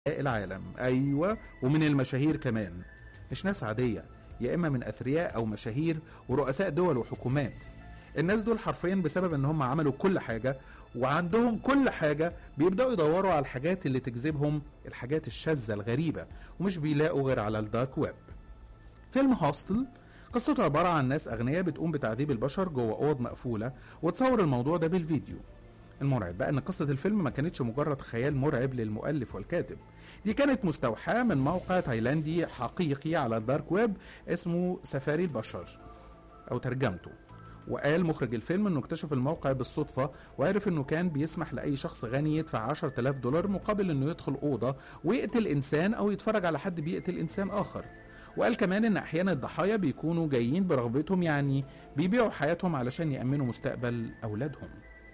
العالم ايوه ومن المشاهير كمان مش ناس عاديه يا اما من اثرياء او مشاهير ورؤساء دول وحكومات الناس دول حرفيا بسبب ان هم عملوا كل حاجه وعندهم كل حاجه بيبداوا يدوروا على الحاجات اللي تجذبهم الحاجات الشاذه الغريبه ومش بيلاقوا غير على الدارك ويب فيلم هوستل قصته عبارة عن ناس أغنياء بتقوم بتعذيب البشر جوه أوض مقفولة وتصور الموضوع ده بالفيديو المرعب بقى ان قصة الفيلم ما كانتش مجرد خيال مرعب للمؤلف والكاتب دي كانت مستوحاة من موقع تايلاندي حقيقي على الدارك ويب اسمه سفاري البشر او ترجمته وقال مخرج الفيلم انه اكتشف الموقع بالصدفة وعرف انه كان بيسمح لاي شخص غني يدفع 10000 دولار مقابل انه يدخل اوضة ويقتل انسان او يتفرج على حد بيقتل انسان اخر وقال كمان ان احيانا الضحايا بيكونوا جايين برغبتهم يعني بيبيعوا حياتهم علشان يأمنوا مستقبل اولادهم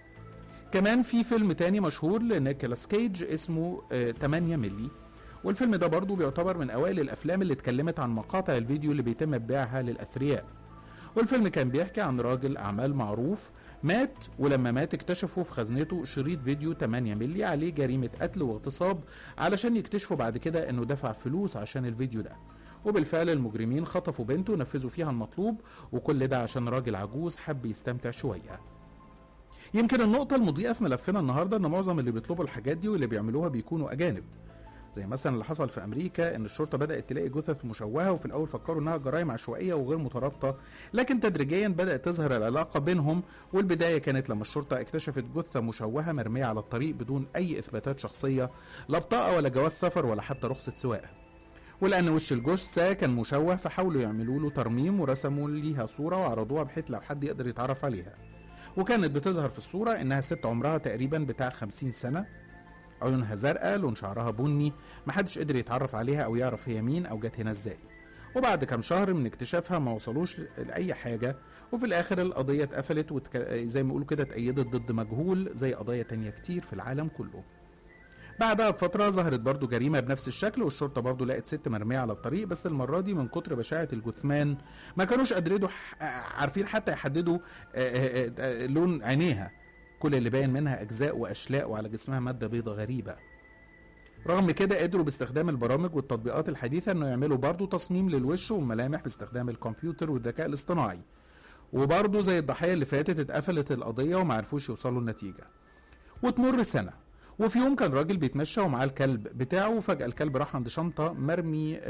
كمان في فيلم تاني مشهور لنيكولاس كيج اسمه آه 8 ملي والفيلم ده برضه بيعتبر من اوائل الافلام اللي اتكلمت عن مقاطع الفيديو اللي بيتم بيعها للاثرياء والفيلم كان بيحكي عن راجل اعمال معروف مات ولما مات اكتشفوا في خزنته شريط فيديو 8 ملي عليه جريمة قتل واغتصاب علشان يكتشفوا بعد كده انه دفع فلوس عشان الفيديو ده وبالفعل المجرمين خطفوا بنته ونفذوا فيها المطلوب وكل ده عشان راجل عجوز حب يستمتع شويه يمكن النقطة المضيئة في ملفنا النهاردة إن معظم اللي بيطلبوا الحاجات دي واللي بيعملوها بيكونوا أجانب زي مثلا اللي حصل في أمريكا إن الشرطة بدأت تلاقي جثث مشوهة وفي الأول فكروا إنها جرائم عشوائية وغير مترابطة لكن تدريجيا بدأت تظهر العلاقة بينهم والبداية كانت لما الشرطة اكتشفت جثة مشوهة مرمية على الطريق بدون أي إثباتات شخصية لا بطاقة ولا جواز سفر ولا حتى رخصة سواقة ولأن وش الجثة كان مشوه فحاولوا يعملوا له ترميم ورسموا ليها صورة وعرضوها بحيث لو حد يقدر يتعرف عليها وكانت بتظهر في الصورة إنها ست عمرها تقريبا بتاع خمسين سنة عيونها زرقاء لون شعرها بني محدش قدر يتعرف عليها أو يعرف هي مين أو جت هنا إزاي وبعد كام شهر من اكتشافها ما وصلوش لأي حاجة وفي الآخر القضية اتقفلت وتك... زي ما يقولوا كده اتأيدت ضد مجهول زي قضايا تانية كتير في العالم كله بعدها بفترة ظهرت برضو جريمة بنفس الشكل والشرطة برضو لقت ست مرمية على الطريق بس المرة دي من كتر بشاعة الجثمان ما كانوش قادرين عارفين حتى يحددوا آآ آآ لون عينيها كل اللي باين منها أجزاء وأشلاء وعلى جسمها مادة بيضة غريبة رغم كده قدروا باستخدام البرامج والتطبيقات الحديثة انه يعملوا برضو تصميم للوش والملامح باستخدام الكمبيوتر والذكاء الاصطناعي وبرضو زي الضحية اللي فاتت اتقفلت القضية ومعرفوش يوصلوا النتيجة وتمر سنة وفي يوم كان راجل بيتمشى ومعاه الكلب بتاعه وفجأة الكلب راح عند شنطة مرمي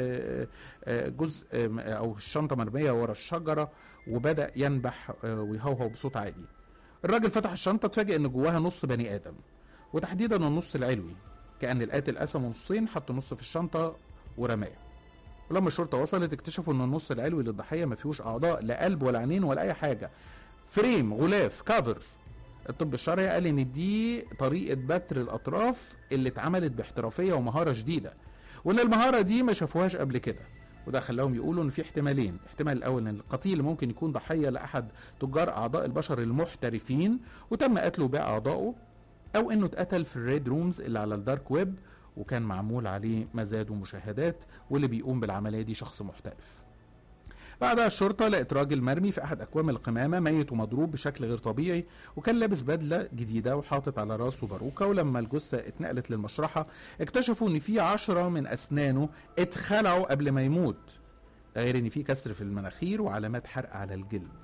جزء أو الشنطة مرمية ورا الشجرة وبدأ ينبح ويهوهو بصوت عالي الراجل فتح الشنطة اتفاجئ إن جواها نص بني آدم وتحديدا النص العلوي كأن القاتل قسمه نصين حط نص في الشنطة ورماه ولما الشرطة وصلت اكتشفوا إن النص العلوي للضحية ما فيهوش أعضاء لا قلب ولا عينين ولا أي حاجة فريم غلاف كافر الطب الشرعي قال ان دي طريقه بتر الاطراف اللي اتعملت باحترافيه ومهاره شديده وان المهاره دي ما شافوهاش قبل كده وده خلاهم يقولوا ان في احتمالين الاحتمال الاول ان القتيل ممكن يكون ضحيه لاحد تجار اعضاء البشر المحترفين وتم قتله باعضائه او انه اتقتل في الريد رومز اللي على الدارك ويب وكان معمول عليه مزاد ومشاهدات واللي بيقوم بالعمليه دي شخص محترف بعدها الشرطة لقت راجل مرمي في أحد أكوام القمامة ميت ومضروب بشكل غير طبيعي وكان لابس بدلة جديدة وحاطط على راسه باروكة ولما الجثة اتنقلت للمشرحة اكتشفوا إن في عشرة من أسنانه اتخلعوا قبل ما يموت ده غير إن في كسر في المناخير وعلامات حرق على الجلد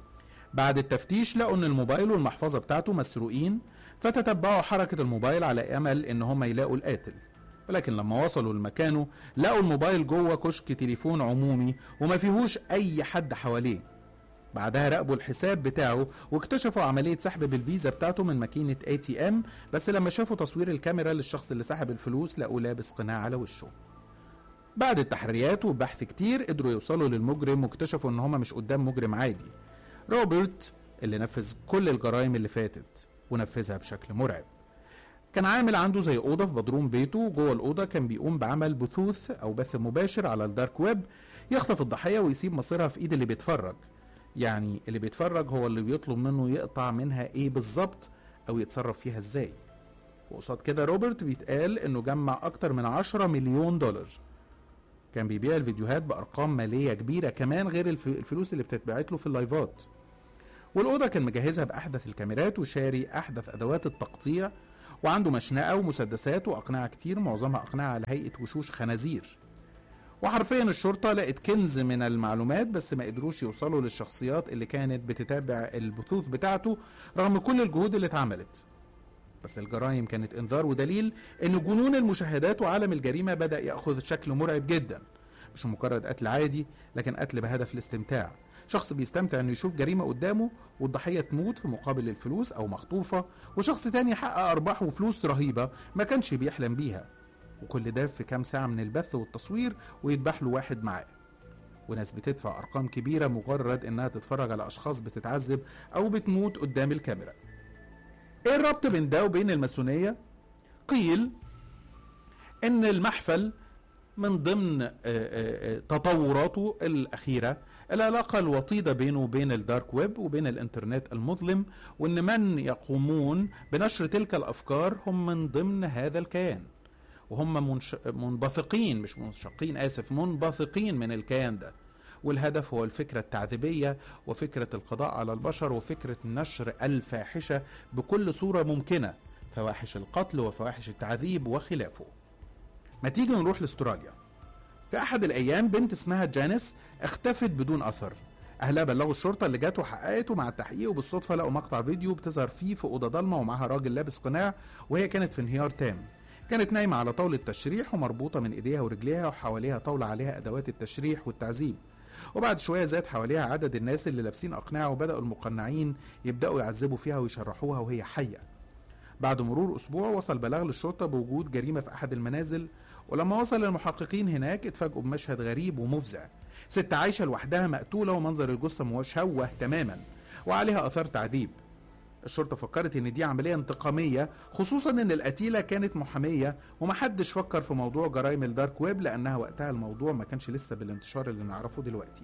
بعد التفتيش لقوا إن الموبايل والمحفظة بتاعته مسروقين فتتبعوا حركة الموبايل على أمل إن هم يلاقوا القاتل ولكن لما وصلوا لمكانه لقوا الموبايل جوه كشك تليفون عمومي وما فيهوش اي حد حواليه بعدها راقبوا الحساب بتاعه واكتشفوا عملية سحب بالفيزا بتاعته من ماكينة اي تي ام بس لما شافوا تصوير الكاميرا للشخص اللي سحب الفلوس لقوا لابس قناع على وشه بعد التحريات وبحث كتير قدروا يوصلوا للمجرم واكتشفوا ان هما مش قدام مجرم عادي روبرت اللي نفذ كل الجرائم اللي فاتت ونفذها بشكل مرعب كان عامل عنده زي اوضه في بدروم بيته وجوه الاوضه كان بيقوم بعمل بثوث او بث مباشر على الدارك ويب يخطف الضحيه ويسيب مصيرها في ايد اللي بيتفرج يعني اللي بيتفرج هو اللي بيطلب منه يقطع منها ايه بالظبط او يتصرف فيها ازاي وقصاد كده روبرت بيتقال انه جمع اكتر من 10 مليون دولار كان بيبيع الفيديوهات بارقام ماليه كبيره كمان غير الفلوس اللي بتتبعت له في اللايفات والاوضه كان مجهزها باحدث الكاميرات وشاري احدث ادوات التقطيع وعنده مشنقة ومسدسات وأقنعة كتير معظمها أقنعة على هيئة وشوش خنازير وحرفيا الشرطة لقت كنز من المعلومات بس ما قدروش يوصلوا للشخصيات اللي كانت بتتابع البثوث بتاعته رغم كل الجهود اللي اتعملت بس الجرائم كانت انذار ودليل ان جنون المشاهدات وعالم الجريمة بدأ يأخذ شكل مرعب جدا مش مجرد قتل عادي لكن قتل بهدف الاستمتاع شخص بيستمتع انه يشوف جريمة قدامه والضحية تموت في مقابل الفلوس او مخطوفة وشخص تاني يحقق ارباح وفلوس رهيبة ما كانش بيحلم بيها وكل ده في كام ساعة من البث والتصوير ويذبح له واحد معاه وناس بتدفع أرقام كبيرة مجرد إنها تتفرج على أشخاص بتتعذب أو بتموت قدام الكاميرا إيه الربط بين ده وبين الماسونية؟ قيل إن المحفل من ضمن آه، آه، آه، تطوراته الأخيرة العلاقة الوطيدة بينه وبين الدارك ويب وبين الإنترنت المظلم وإن من يقومون بنشر تلك الأفكار هم من ضمن هذا الكيان وهم منش... منبثقين مش منشقين آسف منبثقين من الكيان ده والهدف هو الفكرة التعذيبية وفكرة القضاء على البشر وفكرة نشر الفاحشة بكل صورة ممكنة فواحش القتل وفواحش التعذيب وخلافه ما تيجي نروح لاستراليا في أحد الأيام بنت اسمها جانيس اختفت بدون أثر أهلها بلغوا الشرطة اللي جت وحققته مع التحقيق وبالصدفة لقوا مقطع فيديو بتظهر فيه في أوضة ضلمة ومعاها راجل لابس قناع وهي كانت في انهيار تام كانت نايمة على طاولة تشريح ومربوطة من إيديها ورجليها وحواليها طاولة عليها أدوات التشريح والتعذيب وبعد شوية زاد حواليها عدد الناس اللي لابسين أقنعة وبدأوا المقنعين يبدأوا يعذبوا فيها ويشرحوها وهي حية بعد مرور أسبوع وصل بلاغ للشرطة بوجود جريمة في أحد المنازل ولما وصل المحققين هناك اتفاجئوا بمشهد غريب ومفزع ست عايشة لوحدها مقتولة ومنظر الجثة مشوه تماما وعليها آثار تعذيب الشرطة فكرت إن دي عملية انتقامية خصوصا إن القتيلة كانت محامية ومحدش فكر في موضوع جرائم الدارك ويب لأنها وقتها الموضوع ما كانش لسه بالانتشار اللي نعرفه دلوقتي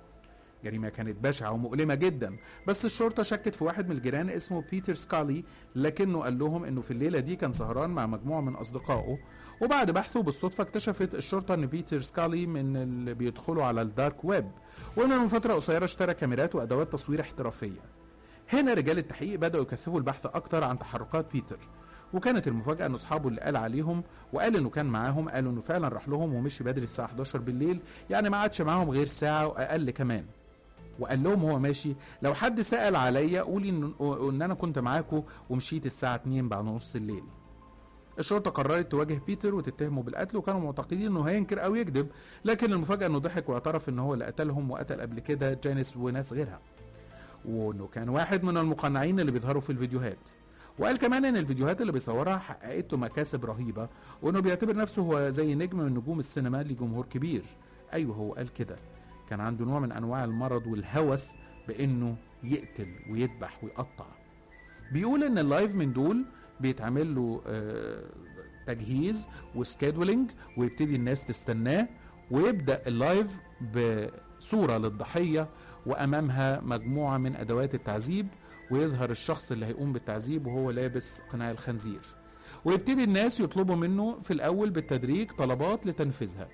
جريمة كانت بشعة ومؤلمة جدا بس الشرطة شكت في واحد من الجيران اسمه بيتر سكالي لكنه قال لهم انه في الليلة دي كان سهران مع مجموعة من اصدقائه وبعد بحثه بالصدفة اكتشفت الشرطة ان بيتر سكالي من اللي بيدخلوا على الدارك ويب وانه من فترة قصيرة اشترى كاميرات وادوات تصوير احترافية هنا رجال التحقيق بدأوا يكثفوا البحث أكتر عن تحركات بيتر وكانت المفاجأة إن أصحابه اللي قال عليهم وقال إنه كان معاهم قالوا إنه فعلا راح لهم ومشي بدري الساعة 11 بالليل يعني ما عادش معاهم غير ساعة وأقل كمان وقال لهم هو ماشي لو حد سأل عليا قولي إن, إن أنا كنت معاكم ومشيت الساعة 2 بعد نص الليل الشرطة قررت تواجه بيتر وتتهمه بالقتل وكانوا معتقدين انه هينكر او يكذب لكن المفاجأة انه ضحك واعترف ان هو اللي قتلهم وقتل قبل كده جانيس وناس غيرها وانه كان واحد من المقنعين اللي بيظهروا في الفيديوهات وقال كمان ان الفيديوهات اللي بيصورها حققت له مكاسب رهيبه وانه بيعتبر نفسه هو زي نجم من نجوم السينما لجمهور كبير ايوه هو قال كده كان عنده نوع من انواع المرض والهوس بانه يقتل ويذبح ويقطع بيقول ان اللايف من دول بيتعمل له آه، تجهيز وسكيدولينج ويبتدي الناس تستناه ويبدا اللايف بصوره للضحيه وامامها مجموعه من ادوات التعذيب ويظهر الشخص اللي هيقوم بالتعذيب وهو لابس قناع الخنزير ويبتدي الناس يطلبوا منه في الاول بالتدريج طلبات لتنفيذها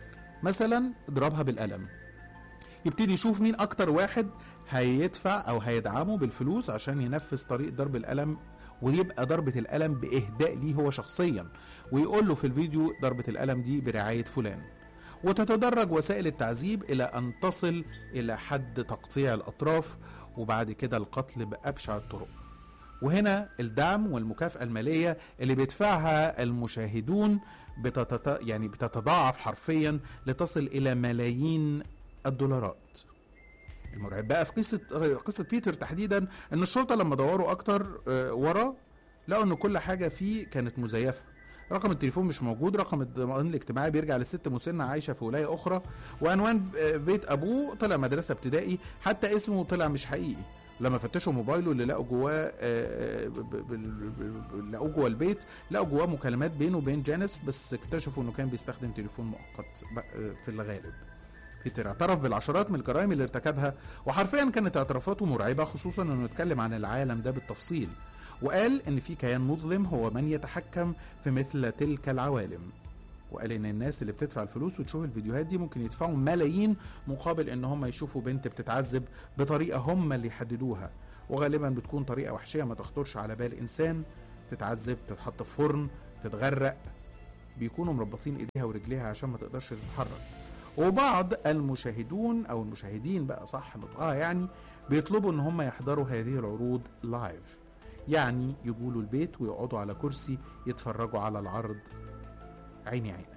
مثلا اضربها بالقلم يبتدي يشوف مين اكتر واحد هيدفع او هيدعمه بالفلوس عشان ينفذ طريق ضرب القلم ويبقى ضربة القلم بإهداء ليه هو شخصيا ويقول له في الفيديو ضربة القلم دي برعاية فلان وتتدرج وسائل التعذيب إلى أن تصل إلى حد تقطيع الأطراف وبعد كده القتل بأبشع الطرق وهنا الدعم والمكافأة المالية اللي بيدفعها المشاهدون بتتت... يعني بتتضاعف حرفيا لتصل إلى ملايين الدولارات المرعب بقى في قصة قصة بيتر تحديدا ان الشرطة لما دوروا اكتر آه، ورا لقوا ان كل حاجة فيه كانت مزيفة رقم التليفون مش موجود رقم الضمان الاجتماعي بيرجع لست مسنة عايشة في ولاية أخرى وعنوان بيت أبوه طلع مدرسة ابتدائي حتى اسمه طلع مش حقيقي لما فتشوا موبايله اللي لقوا جواه آه، آه، ب- ب- ب- لقوه جوه البيت لقوا جواه مكالمات بينه وبين جانيس بس اكتشفوا انه كان بيستخدم تليفون مؤقت ب- آه، في الغالب بيتر اعترف بالعشرات من الجرائم اللي ارتكبها وحرفيا كانت اعترافاته مرعبه خصوصا انه اتكلم عن العالم ده بالتفصيل وقال ان في كيان مظلم هو من يتحكم في مثل تلك العوالم وقال ان الناس اللي بتدفع الفلوس وتشوف الفيديوهات دي ممكن يدفعوا ملايين مقابل ان هم يشوفوا بنت بتتعذب بطريقه هم اللي يحددوها وغالبا بتكون طريقه وحشيه ما تخطرش على بال انسان تتعذب تتحط في فرن تتغرق بيكونوا مربطين ايديها ورجليها عشان ما تقدرش تتحرك وبعض المشاهدون او المشاهدين بقى صح نطقها يعني بيطلبوا ان هم يحضروا هذه العروض لايف يعني يجوا البيت ويقعدوا على كرسي يتفرجوا على العرض عيني عينك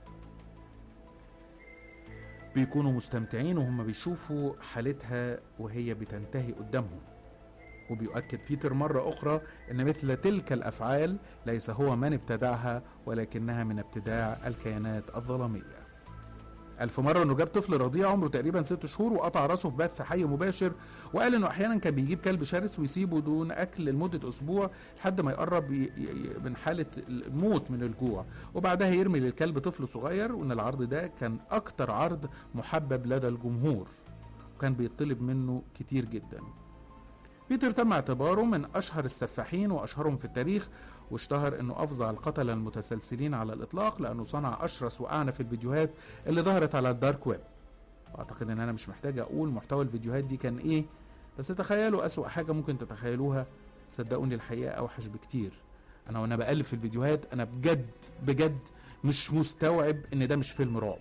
بيكونوا مستمتعين وهم بيشوفوا حالتها وهي بتنتهي قدامهم وبيؤكد بيتر مرة أخرى أن مثل تلك الأفعال ليس هو من ابتدعها ولكنها من ابتداع الكيانات الظلامية ألف مرة إنه جاب طفل رضيع عمره تقريبا ست شهور وقطع راسه في بث حي مباشر وقال إنه أحيانا كان بيجيب كلب شرس ويسيبه دون أكل لمدة أسبوع لحد ما يقرب ي- ي- من حالة الموت من الجوع وبعدها يرمي للكلب طفل صغير وإن العرض ده كان أكتر عرض محبب لدى الجمهور وكان بيطلب منه كتير جدا بيتر تم اعتباره من أشهر السفاحين وأشهرهم في التاريخ واشتهر انه افظع القتله المتسلسلين على الاطلاق لانه صنع اشرس واعنف الفيديوهات اللي ظهرت على الدارك ويب واعتقد ان انا مش محتاج اقول محتوى الفيديوهات دي كان ايه بس تخيلوا اسوأ حاجه ممكن تتخيلوها صدقوني الحقيقه اوحش بكتير انا وانا بقلب في الفيديوهات انا بجد بجد مش مستوعب ان ده مش فيلم رعب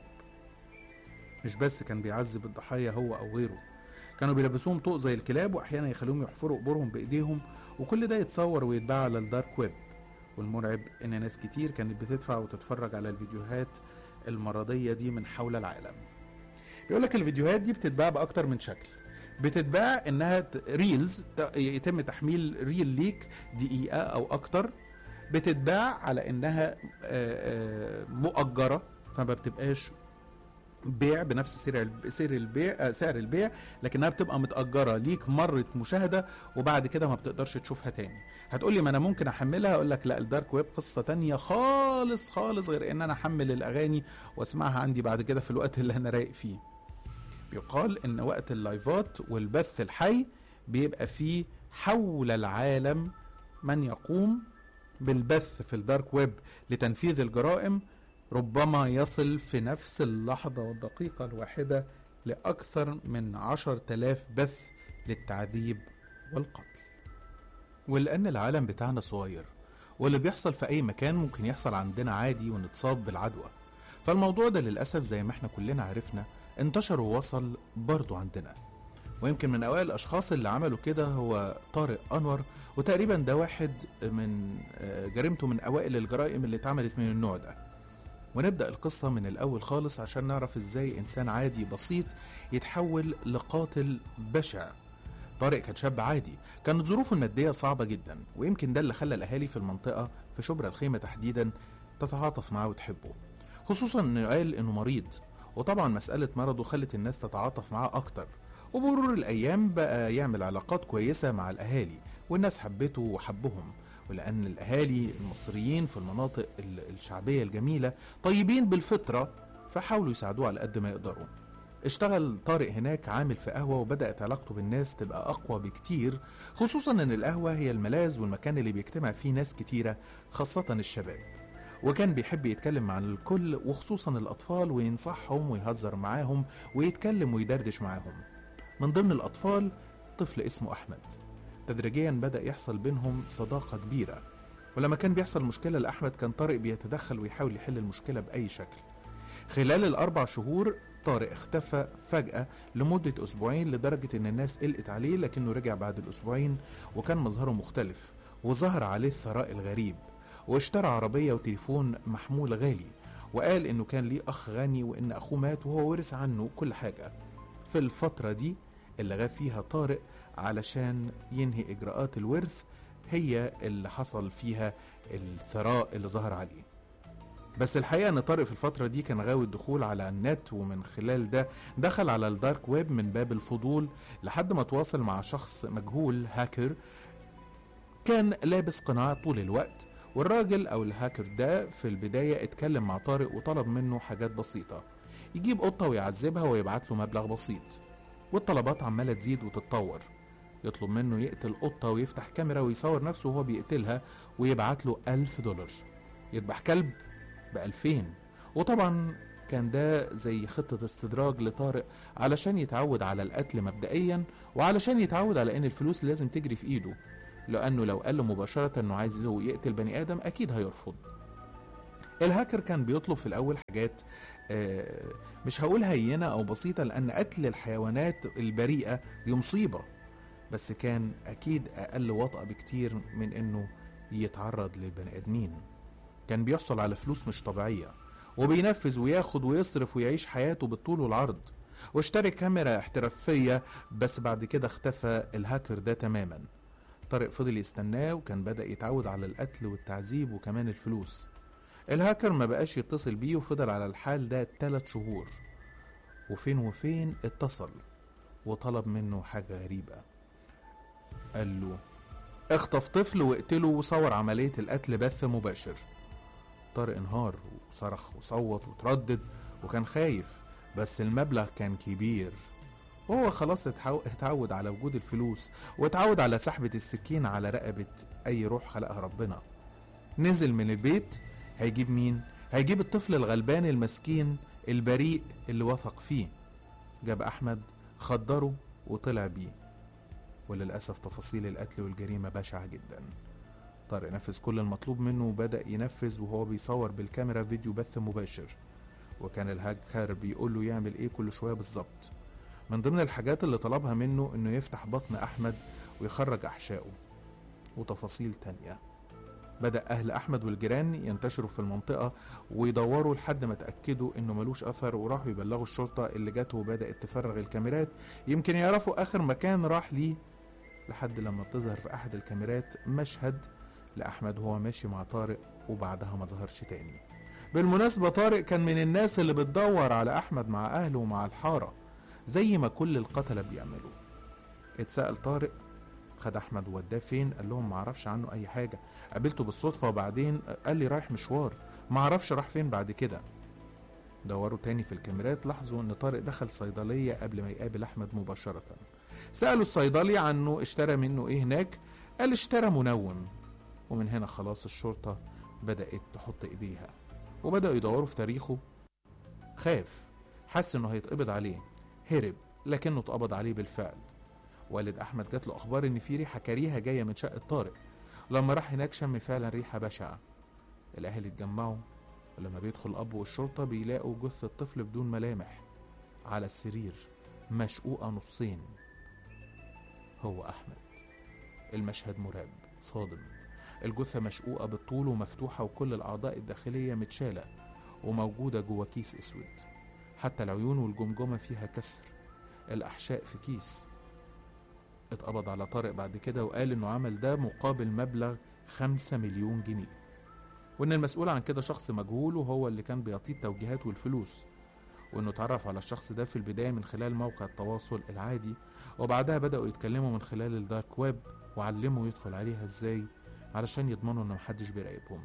مش بس كان بيعذب الضحايا هو او غيره كانوا بيلبسوهم طوق زي الكلاب واحيانا يخلوهم يحفروا قبورهم بايديهم وكل ده يتصور ويتباع على الدارك ويب والمرعب ان ناس كتير كانت بتدفع وتتفرج على الفيديوهات المرضية دي من حول العالم بيقول لك الفيديوهات دي بتتباع باكتر من شكل بتتباع انها ت- ريلز ت- يتم تحميل ريل ليك دقيقة او اكتر بتتباع على انها آه، آه، مؤجرة فما بتبقاش بيع بنفس سعر الب- سعر البيع آه، سعر البيع لكنها بتبقى متأجرة ليك مرة مشاهدة وبعد كده ما بتقدرش تشوفها تاني هتقول لي ما انا ممكن احملها اقول لك لا الدارك ويب قصة تانية خالص خالص غير ان انا احمل الاغاني واسمعها عندي بعد كده في الوقت اللي انا رايق فيه بيقال ان وقت اللايفات والبث الحي بيبقى فيه حول العالم من يقوم بالبث في الدارك ويب لتنفيذ الجرائم ربما يصل في نفس اللحظة والدقيقة الواحدة لأكثر من عشر تلاف بث للتعذيب والقتل ولأن العالم بتاعنا صغير واللي بيحصل في أي مكان ممكن يحصل عندنا عادي ونتصاب بالعدوى فالموضوع ده للأسف زي ما احنا كلنا عرفنا انتشر ووصل برضه عندنا ويمكن من أوائل الأشخاص اللي عملوا كده هو طارق أنور وتقريبا ده واحد من آه، جريمته من أوائل الجرائم اللي اتعملت من النوع ده ونبدأ القصة من الأول خالص عشان نعرف إزاي إنسان عادي بسيط يتحول لقاتل بشع طارق كان شاب عادي كانت ظروفه المادية صعبة جدا ويمكن ده اللي خلى الأهالي في المنطقة في شبرا الخيمة تحديدا تتعاطف معاه وتحبه خصوصا إنه قال إنه مريض وطبعا مسألة مرضه خلت الناس تتعاطف معاه أكتر وبمرور الأيام بقى يعمل علاقات كويسة مع الأهالي والناس حبته وحبهم ولأن الأهالي المصريين في المناطق ال- الشعبية الجميلة طيبين بالفطرة فحاولوا يساعدوه على قد ما يقدروا اشتغل طارق هناك عامل في قهوة وبدأت علاقته بالناس تبقى أقوى بكتير خصوصا إن القهوة هي الملاذ والمكان اللي بيجتمع فيه ناس كتيرة خاصة الشباب وكان بيحب يتكلم مع الكل وخصوصا الأطفال وينصحهم ويهزر معاهم ويتكلم ويدردش معاهم من ضمن الأطفال طفل اسمه أحمد تدريجيا بدأ يحصل بينهم صداقة كبيرة ولما كان بيحصل مشكلة لأحمد كان طارق بيتدخل ويحاول يحل المشكلة بأي شكل خلال الأربع شهور طارق اختفى فجأة لمدة أسبوعين لدرجة إن الناس قلقت عليه لكنه رجع بعد الأسبوعين وكان مظهره مختلف وظهر عليه الثراء الغريب واشترى عربية وتليفون محمول غالي وقال إنه كان ليه أخ غني وإن أخوه مات وهو ورث عنه كل حاجة في الفترة دي اللي غاب فيها طارق علشان ينهي إجراءات الورث هي اللي حصل فيها الثراء اللي ظهر عليه بس الحقيقة ان طارق في الفترة دي كان غاوي الدخول على النت ومن خلال ده دخل على الدارك ويب من باب الفضول لحد ما تواصل مع شخص مجهول هاكر كان لابس قناع طول الوقت والراجل او الهاكر ده في البداية اتكلم مع طارق وطلب منه حاجات بسيطة يجيب قطة ويعذبها ويبعت له مبلغ بسيط والطلبات عمالة تزيد وتتطور يطلب منه يقتل قطة ويفتح كاميرا ويصور نفسه وهو بيقتلها ويبعت له ألف دولار يذبح كلب بألفين وطبعا كان ده زي خطة استدراج لطارق علشان يتعود على القتل مبدئيا وعلشان يتعود على ان الفلوس لازم تجري في ايده لأنه لو قال له مباشرة إنه عايز يقتل بني آدم أكيد هيرفض الهاكر كان بيطلب في الأول حاجات آه، مش هقول هينة أو بسيطة لأن قتل الحيوانات البريئة دي مصيبة بس كان أكيد أقل وطأة بكتير من إنه يتعرض للبني آدمين كان بيحصل على فلوس مش طبيعية وبينفذ وياخد ويصرف ويعيش حياته بالطول والعرض واشتري كاميرا احترافية بس بعد كده اختفى الهاكر ده تماما طارق فضل يستناه وكان بدأ يتعود على القتل والتعذيب وكمان الفلوس الهاكر ما بقاش يتصل بيه وفضل على الحال ده تلات شهور وفين وفين اتصل وطلب منه حاجة غريبة قال له اخطف طفل واقتله وصور عملية القتل بث مباشر طارق انهار وصرخ وصوت وتردد وكان خايف بس المبلغ كان كبير وهو خلاص اتعود على وجود الفلوس واتعود على سحبة السكين على رقبة أي روح خلقها ربنا نزل من البيت هيجيب مين؟ هيجيب الطفل الغلبان المسكين البريء اللي وثق فيه جاب أحمد خدره وطلع بيه وللأسف تفاصيل القتل والجريمة بشعة جدا طارق نفذ كل المطلوب منه وبدأ ينفذ وهو بيصور بالكاميرا فيديو بث مباشر وكان الهاكر بيقول له يعمل ايه كل شوية بالظبط من ضمن الحاجات اللي طلبها منه انه يفتح بطن احمد ويخرج احشائه وتفاصيل تانية بدأ أهل أحمد والجيران ينتشروا في المنطقة ويدوروا لحد ما تأكدوا إنه ملوش أثر وراحوا يبلغوا الشرطة اللي جت وبدأت تفرغ الكاميرات يمكن يعرفوا آخر مكان راح ليه لحد لما تظهر في أحد الكاميرات مشهد لأحمد وهو ماشي مع طارق وبعدها ما ظهرش تاني بالمناسبة طارق كان من الناس اللي بتدور على أحمد مع أهله ومع الحارة زي ما كل القتلة بيعملوا اتسأل طارق خد احمد ووداه فين قال لهم معرفش عنه اي حاجه قابلته بالصدفه وبعدين قال لي رايح مشوار معرفش راح فين بعد كده دوروا تاني في الكاميرات لاحظوا ان طارق دخل صيدليه قبل ما يقابل احمد مباشره سالوا الصيدلي عنه اشترى منه ايه هناك قال اشترى منوم ومن هنا خلاص الشرطه بدات تحط ايديها وبداوا يدوروا في تاريخه خاف حس انه هيتقبض عليه هرب لكنه اتقبض عليه بالفعل والد احمد جات له اخبار ان في ريحه كريهه جايه من شقه طارق لما راح هناك شم فعلا ريحه بشعه الاهل اتجمعوا ولما بيدخل الاب والشرطه بيلاقوا جثه الطفل بدون ملامح على السرير مشقوقه نصين هو احمد المشهد مرعب صادم الجثة مشقوقة بالطول ومفتوحة وكل الأعضاء الداخلية متشالة وموجودة جوه كيس أسود حتى العيون والجمجمة فيها كسر الأحشاء في كيس اتقبض على طارق بعد كده وقال انه عمل ده مقابل مبلغ خمسة مليون جنيه وان المسؤول عن كده شخص مجهول وهو اللي كان بيعطيه التوجيهات والفلوس وانه اتعرف على الشخص ده في البداية من خلال موقع التواصل العادي وبعدها بدأوا يتكلموا من خلال الدارك ويب وعلموا يدخل عليها ازاي علشان يضمنوا ان محدش بيراقبهم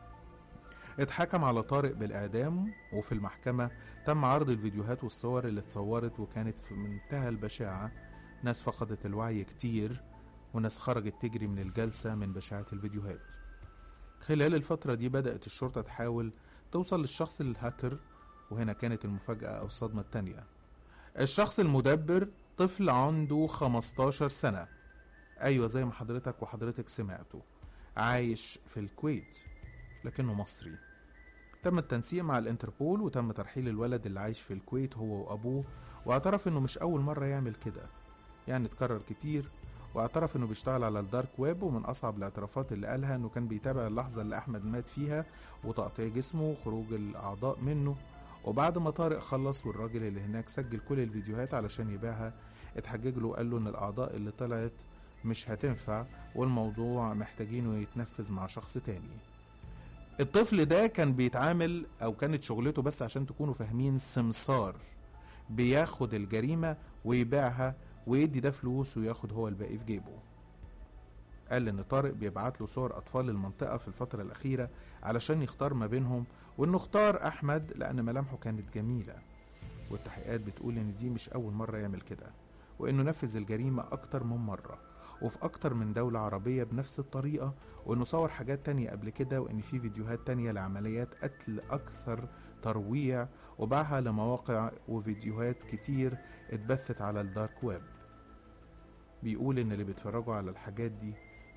اتحكم على طارق بالإعدام وفي المحكمة تم عرض الفيديوهات والصور اللي اتصورت وكانت في منتهى البشاعة ناس فقدت الوعي كتير وناس خرجت تجري من الجلسة من بشاعة الفيديوهات خلال الفترة دي بدأت الشرطة تحاول توصل للشخص الهاكر وهنا كانت المفاجأة أو الصدمة التانية الشخص المدبر طفل عنده 15 سنة أيوة زي ما حضرتك وحضرتك سمعتوا عايش في الكويت لكنه مصري تم التنسيق مع الانتربول وتم ترحيل الولد اللي عايش في الكويت هو وأبوه واعترف انه مش أول مرة يعمل كده يعني اتكرر كتير واعترف انه بيشتغل على الدارك ويب ومن اصعب الاعترافات اللي قالها انه كان بيتابع اللحظه اللي احمد مات فيها وتقطيع جسمه وخروج الاعضاء منه وبعد ما طارق خلص والراجل اللي هناك سجل كل الفيديوهات علشان يبيعها اتحجج له وقال له ان الاعضاء اللي طلعت مش هتنفع والموضوع محتاجينه يتنفذ مع شخص تاني الطفل ده كان بيتعامل او كانت شغلته بس عشان تكونوا فاهمين سمسار بياخد الجريمة ويبيعها ويدي ده فلوس وياخد هو الباقي في جيبه قال ان طارق بيبعت له صور اطفال المنطقة في الفترة الاخيرة علشان يختار ما بينهم وانه اختار احمد لان ملامحه كانت جميلة والتحقيقات بتقول ان دي مش اول مرة يعمل كده وانه نفذ الجريمة اكتر من مرة وفي اكتر من دولة عربية بنفس الطريقة وانه صور حاجات تانية قبل كده وان في فيديوهات تانية لعمليات قتل اكثر ترويع وباعها لمواقع وفيديوهات كتير اتبثت على الدارك ويب بيقول ان اللي بيتفرجوا على الحاجات دي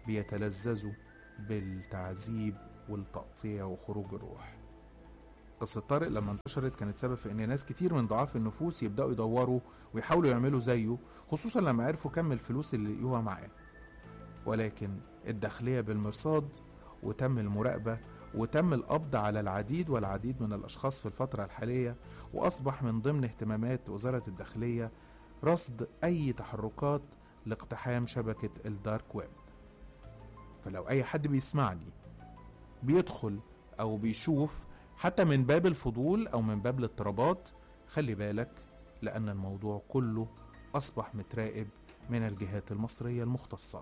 بيتلذذوا بالتعذيب والتقطيع وخروج الروح قصة طارق لما انتشرت كانت سبب في ان ناس كتير من ضعاف النفوس يبدأوا يدوروا ويحاولوا يعملوا زيه خصوصا لما عرفوا كم الفلوس اللي لقيوها معاه ولكن الداخلية بالمرصاد وتم المراقبة وتم القبض على العديد والعديد من الأشخاص في الفترة الحالية وأصبح من ضمن اهتمامات وزارة الداخلية رصد أي تحركات لاقتحام شبكة الدارك ويب فلو أي حد بيسمعني بيدخل أو بيشوف حتى من باب الفضول أو من باب الاضطرابات خلي بالك لأن الموضوع كله أصبح متراقب من الجهات المصرية المختصة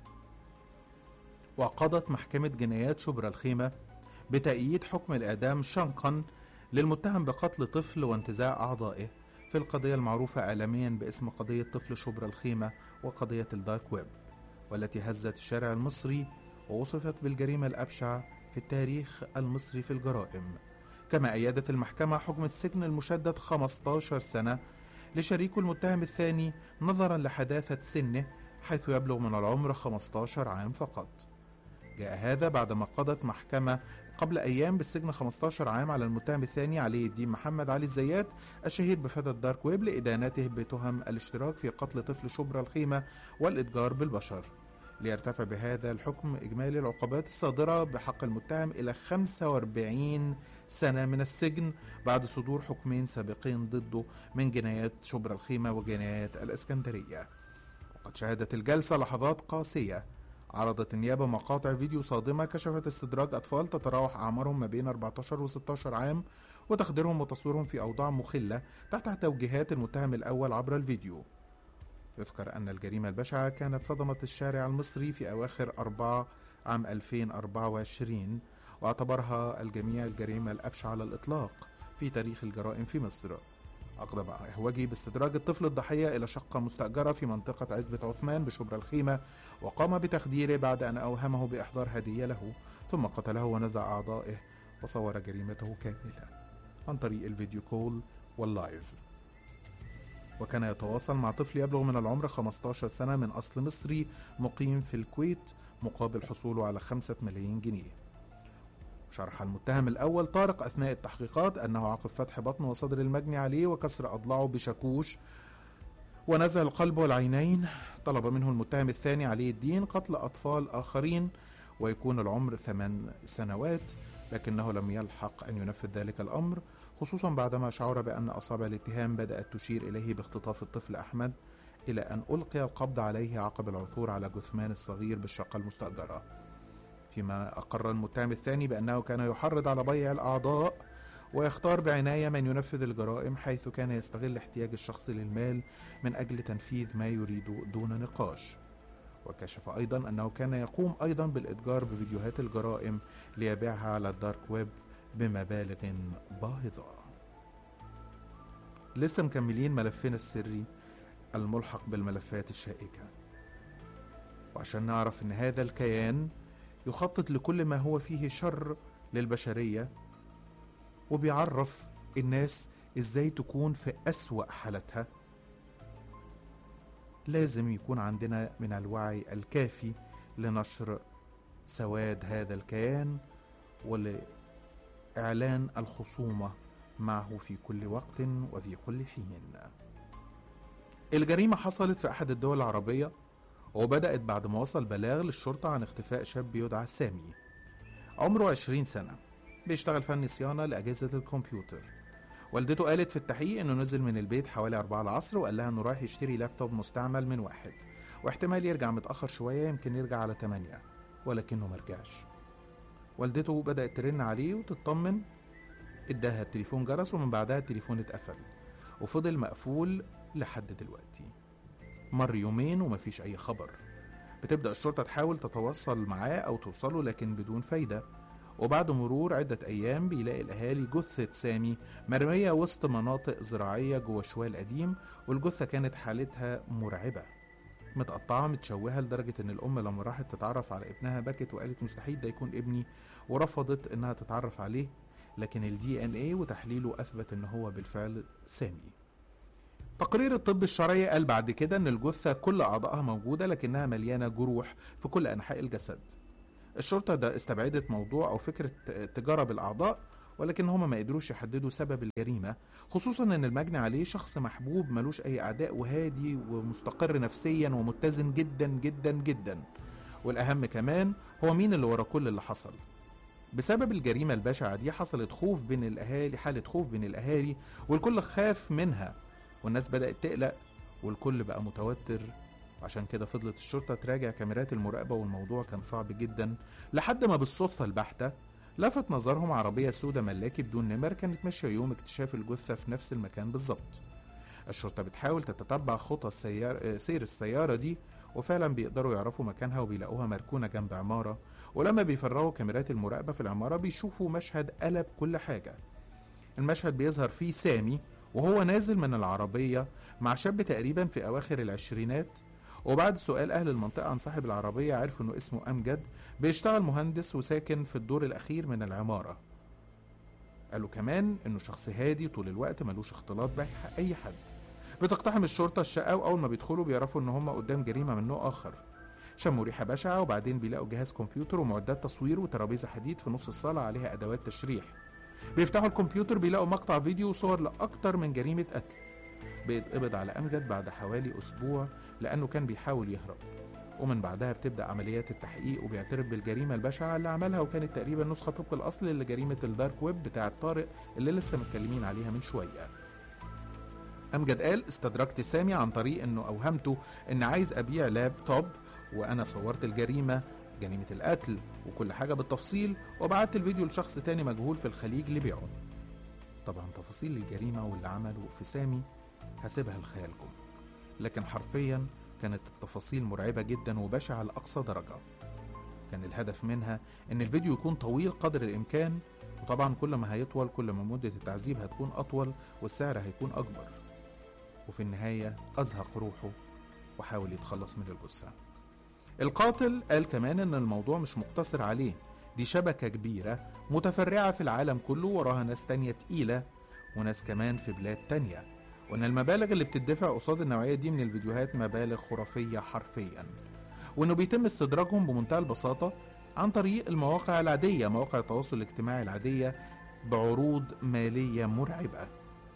وقضت محكمة جنايات شبرا الخيمة بتأييد حكم الإعدام شنقا للمتهم بقتل طفل وانتزاع أعضائه في القضية المعروفة إعلاميا باسم قضية طفل شبرا الخيمة وقضية الدارك ويب والتي هزت الشارع المصري ووصفت بالجريمة الأبشع في التاريخ المصري في الجرائم كما أيدت المحكمة حكم السجن المشدد 15 سنة لشريك المتهم الثاني نظرا لحداثة سنه حيث يبلغ من العمر 15 عام فقط جاء هذا بعدما قضت محكمة قبل أيام بالسجن 15 عام على المتهم الثاني علي الدين محمد علي الزيات الشهير بفتى الدارك ويب لإدانته بتهم الاشتراك في قتل طفل شبرا الخيمة والإتجار بالبشر ليرتفع بهذا الحكم إجمالي العقوبات الصادرة بحق المتهم إلى 45 سنة من السجن بعد صدور حكمين سابقين ضده من جنايات شبرا الخيمة وجنايات الإسكندرية وقد شهدت الجلسة لحظات قاسية عرضت النيابة مقاطع فيديو صادمة كشفت استدراج أطفال تتراوح أعمارهم ما بين 14 و 16 عام وتخديرهم وتصويرهم في أوضاع مخلة تحت توجيهات المتهم الأول عبر الفيديو يذكر أن الجريمة البشعة كانت صدمت الشارع المصري في أواخر أربعة عام 2024 واعتبرها الجميع الجريمة الأبشع على الإطلاق في تاريخ الجرائم في مصر أقدم أهوجي باستدراج الطفل الضحية إلى شقة مستأجرة في منطقة عزبة عثمان بشبرا الخيمة وقام بتخديره بعد أن أوهمه بإحضار هدية له ثم قتله ونزع أعضائه وصور جريمته كاملة عن طريق الفيديو كول واللايف وكان يتواصل مع طفل يبلغ من العمر 15 سنة من أصل مصري مقيم في الكويت مقابل حصوله على 5 ملايين جنيه شرح المتهم الأول طارق أثناء التحقيقات أنه عقب فتح بطن وصدر المجني عليه وكسر أضلاعه بشاكوش ونزع القلب والعينين طلب منه المتهم الثاني علي الدين قتل أطفال آخرين ويكون العمر ثمان سنوات لكنه لم يلحق أن ينفذ ذلك الأمر خصوصا بعدما شعر بأن أصابع الاتهام بدأت تشير إليه باختطاف الطفل أحمد إلى أن ألقي القبض عليه عقب العثور على جثمان الصغير بالشقة المستأجرة فيما أقر المتهم الثاني بأنه كان يحرض على بيع الأعضاء ويختار بعناية من ينفذ الجرائم حيث كان يستغل احتياج الشخص للمال من أجل تنفيذ ما يريد دون نقاش وكشف أيضا أنه كان يقوم أيضا بالإتجار بفيديوهات الجرائم ليبيعها على الدارك ويب بمبالغ باهظة لسه مكملين ملفنا السري الملحق بالملفات الشائكة وعشان نعرف ان هذا الكيان يخطط لكل ما هو فيه شر للبشرية وبيعرف الناس ازاي تكون في أسوأ حالتها لازم يكون عندنا من الوعي الكافي لنشر سواد هذا الكيان ولإعلان الخصومة معه في كل وقت وفي كل حين الجريمة حصلت في أحد الدول العربية وبدأت بعد ما وصل بلاغ للشرطة عن اختفاء شاب يدعى سامي عمره 20 سنة بيشتغل فني صيانة لأجهزة الكمبيوتر والدته قالت في التحقيق انه نزل من البيت حوالي 4 العصر وقال لها انه رايح يشتري لابتوب مستعمل من واحد واحتمال يرجع متأخر شوية يمكن يرجع على 8 ولكنه مرجعش والدته بدأت ترن عليه وتطمن اداها التليفون جرس ومن بعدها التليفون اتقفل وفضل مقفول لحد دلوقتي مر يومين ومفيش أي خبر بتبدأ الشرطة تحاول تتواصل معاه أو توصله لكن بدون فايدة وبعد مرور عدة أيام بيلاقي الأهالي جثة سامي مرمية وسط مناطق زراعية جوه شوال قديم والجثة كانت حالتها مرعبة متقطعة متشوهة لدرجة إن الأم لما راحت تتعرف على ابنها بكت وقالت مستحيل ده يكون ابني ورفضت إنها تتعرف عليه لكن الدي ان ايه وتحليله أثبت إن هو بالفعل سامي تقرير الطب الشرعي قال بعد كده ان الجثة كل اعضائها موجودة لكنها مليانة جروح في كل انحاء الجسد الشرطة ده استبعدت موضوع او فكرة التجارة بالاعضاء ولكن هما ما قدروش يحددوا سبب الجريمة خصوصا ان المجني عليه شخص محبوب ملوش اي اعداء وهادي ومستقر نفسيا ومتزن جدا جدا جدا والاهم كمان هو مين اللي ورا كل اللي حصل بسبب الجريمة البشعة دي حصلت خوف بين الأهالي حالة خوف بين الأهالي والكل خاف منها والناس بدأت تقلق والكل بقى متوتر عشان كده فضلت الشرطة تراجع كاميرات المراقبة والموضوع كان صعب جدا لحد ما بالصدفة البحتة لفت نظرهم عربية سودة ملاكي بدون نمر كانت ماشية يوم اكتشاف الجثة في نفس المكان بالظبط الشرطة بتحاول تتتبع خطى السيار... سير السيارة دي وفعلا بيقدروا يعرفوا مكانها وبيلاقوها مركونة جنب عمارة ولما بيفرغوا كاميرات المراقبة في العمارة بيشوفوا مشهد قلب كل حاجة المشهد بيظهر فيه سامي وهو نازل من العربية مع شاب تقريبا في أواخر العشرينات وبعد سؤال أهل المنطقة عن صاحب العربية عرفوا إنه اسمه أمجد بيشتغل مهندس وساكن في الدور الأخير من العمارة قالوا كمان إنه شخص هادي طول الوقت ملوش اختلاط بأي حد بتقتحم الشرطة الشقة وأول ما بيدخلوا بيعرفوا إن هم قدام جريمة من نوع آخر شموا ريحة بشعة وبعدين بيلاقوا جهاز كمبيوتر ومعدات تصوير وترابيزة حديد في نص الصالة عليها أدوات تشريح بيفتحوا الكمبيوتر بيلاقوا مقطع فيديو وصور لأكتر من جريمة قتل بيتقبض على أمجد بعد حوالي أسبوع لأنه كان بيحاول يهرب ومن بعدها بتبدأ عمليات التحقيق وبيعترف بالجريمة البشعة اللي عملها وكانت تقريبا نسخة طبق الأصل لجريمة الدارك ويب بتاعة طارق اللي لسه متكلمين عليها من شوية أمجد قال استدركت سامي عن طريق إنه أوهمته إن عايز أبيع لابتوب وأنا صورت الجريمة جريمة القتل وكل حاجة بالتفصيل وبعت الفيديو لشخص تاني مجهول في الخليج لبيعه طبعا تفاصيل الجريمة واللي عمله في سامي هسيبها لخيالكم لكن حرفيا كانت التفاصيل مرعبة جدا وبشعة لأقصى درجة كان الهدف منها ان الفيديو يكون طويل قدر الامكان وطبعا كل ما هيطول كل ما مدة التعذيب هتكون اطول والسعر هيكون اكبر وفي النهاية ازهق روحه وحاول يتخلص من الجثة القاتل قال كمان ان الموضوع مش مقتصر عليه دي شبكة كبيرة متفرعة في العالم كله وراها ناس تانية تقيلة وناس كمان في بلاد تانية وان المبالغ اللي بتدفع قصاد النوعية دي من الفيديوهات مبالغ خرافية حرفيا وانه بيتم استدراجهم بمنتهى البساطة عن طريق المواقع العادية مواقع التواصل الاجتماعي العادية بعروض مالية مرعبة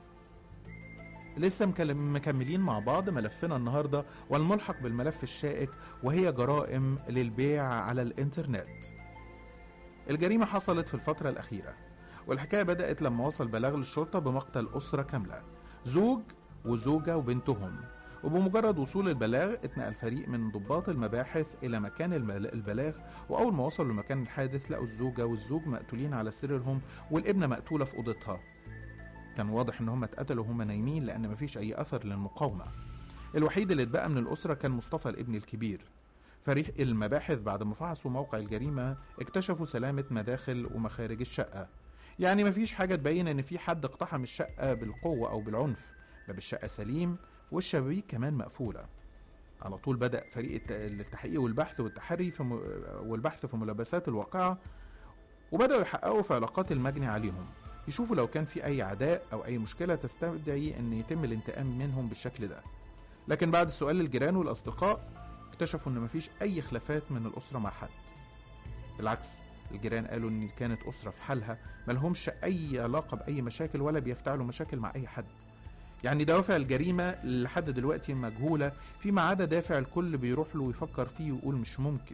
لسه مكملين مع بعض ملفنا النهارده والملحق بالملف الشائك وهي جرائم للبيع على الانترنت. الجريمة حصلت في الفترة الأخيرة والحكاية بدأت لما وصل بلاغ للشرطة بمقتل أسرة كاملة زوج وزوجة وبنتهم وبمجرد وصول البلاغ اتنقل فريق من ضباط المباحث إلى مكان البلاغ وأول ما وصلوا لمكان الحادث لقوا الزوجة والزوج مقتولين على سريرهم والابنة مقتولة في أوضتها كان واضح ان هم اتقتلوا وهم نايمين لان مفيش اي اثر للمقاومه الوحيد اللي اتبقى من الاسره كان مصطفى الابن الكبير فريق المباحث بعد ما فحصوا موقع الجريمه اكتشفوا سلامه مداخل ومخارج الشقه يعني مفيش حاجه تبين ان في حد اقتحم الشقه بالقوه او بالعنف باب الشقه سليم والشبابيك كمان مقفوله على طول بدا فريق التحقيق والبحث والتحري في م... والبحث في ملابسات الواقعه وبداوا يحققوا في علاقات المجني عليهم يشوفوا لو كان في أي عداء أو أي مشكلة تستدعي أن يتم الانتقام منهم بالشكل ده لكن بعد سؤال الجيران والأصدقاء اكتشفوا أن مفيش أي خلافات من الأسرة مع حد بالعكس الجيران قالوا أن كانت أسرة في حالها ملهمش أي علاقة بأي مشاكل ولا بيفتعلوا مشاكل مع أي حد يعني دوافع الجريمة لحد دلوقتي مجهولة فيما عدا دافع الكل بيروح له ويفكر فيه ويقول مش ممكن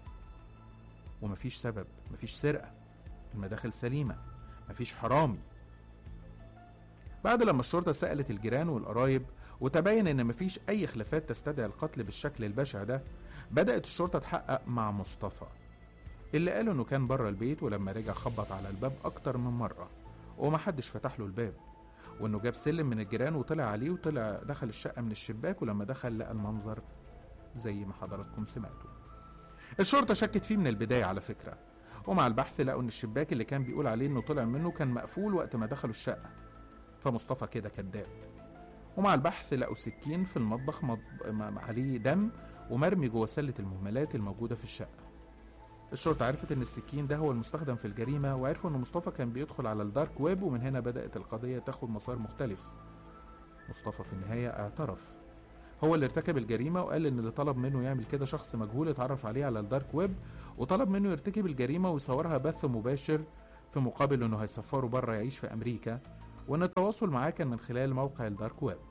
ومفيش سبب مفيش سرقة المداخل سليمة مفيش حرامي بعد لما الشرطة سألت الجيران والقرايب وتبين ان مفيش اي خلافات تستدعي القتل بالشكل البشع ده بدأت الشرطة تحقق مع مصطفى اللي قالوا انه كان بره البيت ولما رجع خبط على الباب اكتر من مرة ومحدش فتح له الباب وانه جاب سلم من الجيران وطلع عليه وطلع دخل الشقة من الشباك ولما دخل لقى المنظر زي ما حضراتكم سمعتوا الشرطة شكت فيه من البداية على فكرة ومع البحث لقوا ان الشباك اللي كان بيقول عليه انه طلع منه كان مقفول وقت ما دخلوا الشقه فمصطفى كده كذاب ومع البحث لقوا سكين في المطبخ مض... عليه دم ومرمي جوه سله المهملات الموجوده في الشقه الشرطة عرفت ان السكين ده هو المستخدم في الجريمة وعرفوا ان مصطفى كان بيدخل على الدارك ويب ومن هنا بدأت القضية تاخد مسار مختلف مصطفى في النهاية اعترف هو اللي ارتكب الجريمة وقال إن اللي طلب منه يعمل كده شخص مجهول اتعرف عليه على الدارك ويب وطلب منه يرتكب الجريمة ويصورها بث مباشر في مقابل إنه هيسفره بره يعيش في أمريكا وإن التواصل معاه كان من خلال موقع الدارك ويب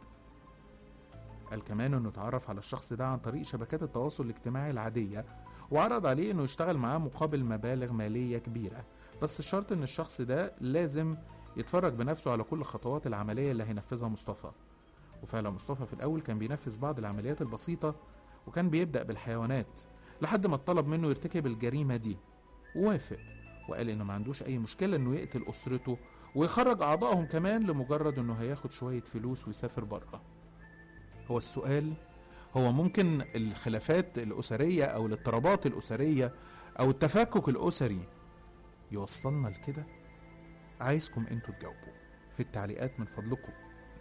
قال كمان إنه اتعرف على الشخص ده عن طريق شبكات التواصل الاجتماعي العادية وعرض عليه إنه يشتغل معاه مقابل مبالغ مالية كبيرة بس الشرط إن الشخص ده لازم يتفرج بنفسه على كل خطوات العملية اللي هينفذها مصطفى وفعلا مصطفى في الأول كان بينفذ بعض العمليات البسيطة وكان بيبدأ بالحيوانات لحد ما اتطلب منه يرتكب الجريمة دي ووافق وقال إنه ما عندوش أي مشكلة إنه يقتل أسرته ويخرج أعضائهم كمان لمجرد إنه هياخد شوية فلوس ويسافر بره هو السؤال هو ممكن الخلافات الأسرية أو الاضطرابات الأسرية أو التفكك الأسري يوصلنا لكده عايزكم انتوا تجاوبوا في التعليقات من فضلكم